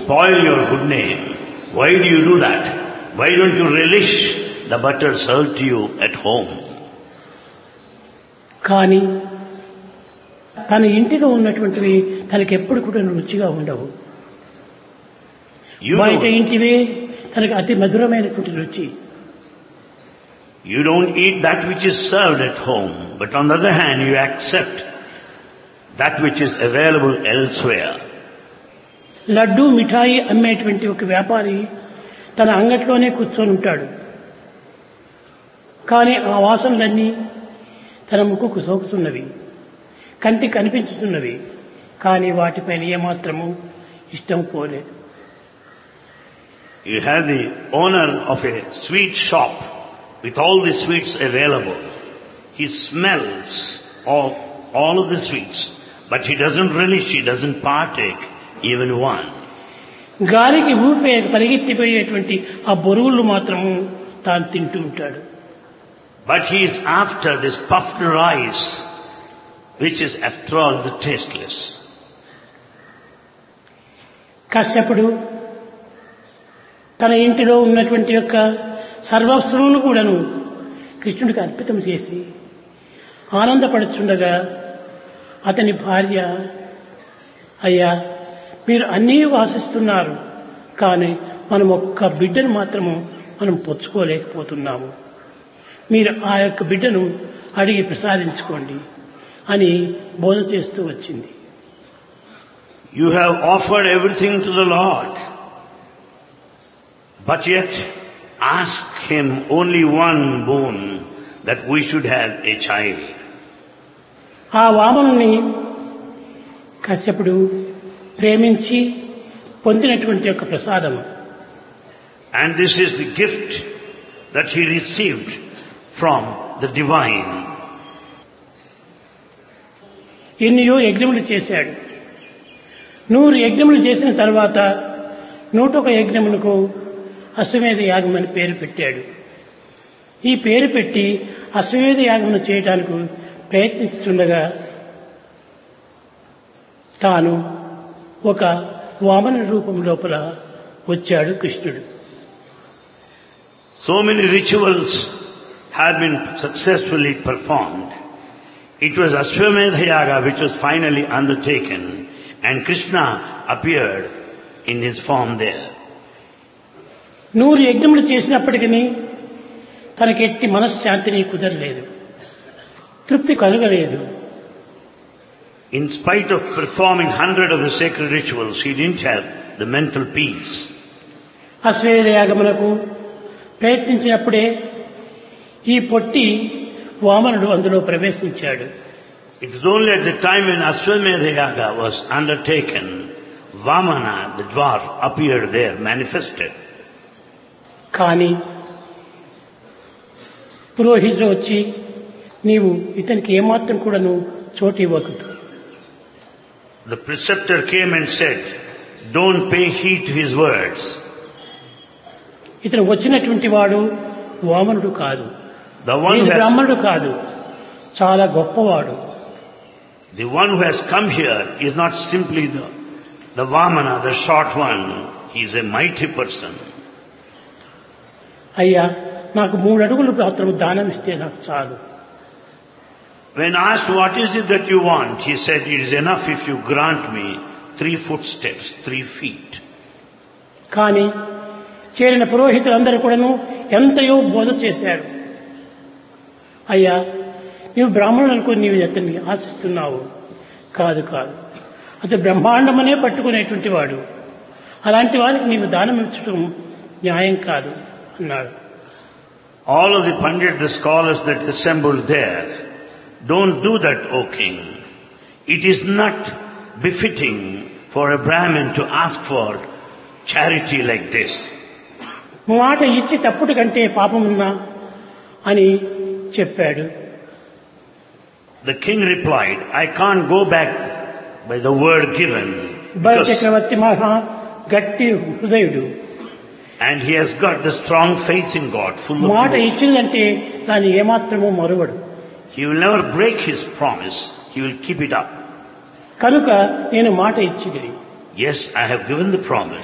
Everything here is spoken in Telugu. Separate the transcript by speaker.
Speaker 1: spoil your good name. Why do you do that? Why don't you relish the butter served to you at home?
Speaker 2: కానీ తన ఇంటిలో ఉన్నటువంటివి తనకి ఎప్పుడు కూడా రుచిగా ఉండవు
Speaker 1: You
Speaker 2: బయట
Speaker 1: don't,
Speaker 2: ఇంటివే తనకి అతి మధురమైనటువంటి రుచి
Speaker 1: you don't eat that which is served at home, but on the other hand, you accept that which is available elsewhere.
Speaker 2: Laddu మిఠాయి అమ్మేటువంటి ఒక వ్యాపారి తన అంగట్లోనే కూర్చొని ఉంటాడు కానీ ఆ వాసనలన్నీ తన ముక్కుకు సోకుతున్నవి కంటికి కనిపించుతున్నవి కానీ వాటిపైన ఏమాత్రము ఇష్టం పోలేదు
Speaker 1: You have the owner of a sweet shop with all the sweets available. He smells all, all of the sweets, but he doesn't relish, he doesn't partake even one.
Speaker 2: గాలికి ఊపే పరిగెత్తిపోయేటువంటి ఆ బొరుగులు మాత్రము తాను తింటూ ఉంటాడు
Speaker 1: But he is after this puffed rice, which is after all the tasteless.
Speaker 2: కశ్యపుడు తన ఇంటిలో ఉన్నటువంటి యొక్క సర్వస్వమును కూడాను కృష్ణుడికి అర్పితం చేసి ఆనందపడుచుండగా అతని భార్య అయ్యా మీరు అన్నీ వాసిస్తున్నారు కానీ మనం ఒక్క బిడ్డను మాత్రము మనం పొచ్చుకోలేకపోతున్నాము మీరు ఆ యొక్క బిడ్డను అడిగి ప్రసాదించుకోండి అని బోధ చేస్తూ వచ్చింది
Speaker 1: You have offered everything to the Lord, but yet ask Him only one boon, that we should have a child.
Speaker 2: ఆ వామనుని కశ్యపుడు ప్రేమించి పొందినటువంటి యొక్క ప్రసాదము
Speaker 1: And this is the gift that he received from the divine.
Speaker 2: ఎన్నయో యజ్ఞములు చేశాడు నూరు యజ్ఞములు చేసిన తర్వాత నూటొక యజ్ఞములకు అశ్వమేధ యాగం అని పేరు పెట్టాడు ఈ పేరు పెట్టి అశ్వమేధ యాగమును చేయటానికి ప్రయత్నిస్తుండగా తాను ఒక వామన రూపం లోపల వచ్చాడు కృష్ణుడు
Speaker 1: So many rituals have been successfully performed. It was Ashwamedha Yaga which was finally undertaken and Krishna appeared in his form there.
Speaker 2: నూరు యజ్ఞములు చేసినప్పటికీ తనకి ఎట్టి మనశ్శాంతిని కుదరలేదు తృప్తి కలగలేదు
Speaker 1: In spite of performing hundred of the sacred rituals, he didn't have the mental peace.
Speaker 2: అశ్వేధ యాగమునకు ప్రయత్నించినప్పుడే ఈ పొట్టి వామనుడు అందులో ప్రవేశించాడు
Speaker 1: It was only at the time when Ashwamedha Yaga was undertaken, Vamana, the dwarf, appeared there, manifested.
Speaker 2: కానీ పురోహితుడు వచ్చి నీవు ఇతనికి ఏమాత్రం కూడా నువ్వు చోటు ఇవ్వకూడదు
Speaker 1: The preceptor came and said, don't pay heed to his words.
Speaker 2: ఇతను వచ్చినటువంటి వాడు వామనుడు కాదు
Speaker 1: The one,
Speaker 2: వీడు
Speaker 1: who has,
Speaker 2: బ్రాహ్మణుడు కాదు చాలా గొప్పవాడు
Speaker 1: the one who has come here is not simply the, the Vamana, the short one. He is a mighty person.
Speaker 2: అయ్యా నాకు మూడు అడుగులు మాత్రం దానం ఇస్తే నాకు చాలు
Speaker 1: When asked what is it that you want, he said, it is enough if you grant me three footsteps, three feet.
Speaker 2: కానీ చేరిన పురోహితులందరూ కూడాను ఎంతయో బోధ చేశారు అయ్యా నీవు బ్రాహ్మణులు అనుకుని నీవు అతన్ని ఆశిస్తున్నావు కాదు కాదు అతను బ్రహ్మాండమనే పట్టుకునేటువంటి వాడు అలాంటి వారికి నీవు దానం ఇచ్చడం న్యాయం కాదు అన్నాడు
Speaker 1: All of the Pandit, the scholars that assembled there, don't do that, O king. It is not befitting for a Brahmin to ask for charity like this.
Speaker 2: మాట ఇచ్చి తప్పుడు కంటే పాపమున్నా అని చెప్పాడు
Speaker 1: The king replied, I can't go back by the word given.
Speaker 2: బల
Speaker 1: Because,
Speaker 2: చక్రవర్తి మహా గట్టి హృదయుడు
Speaker 1: and he has got the strong faith in God, full of
Speaker 2: మాట
Speaker 1: devotion.
Speaker 2: ఇచ్చిందంటే దాన్ని ఏమాత్రమూ మరువడు
Speaker 1: He will never break his promise. He will keep it up.
Speaker 2: కనుక నేను మాట ఇచ్చిదిరి
Speaker 1: Yes, I have given the promise.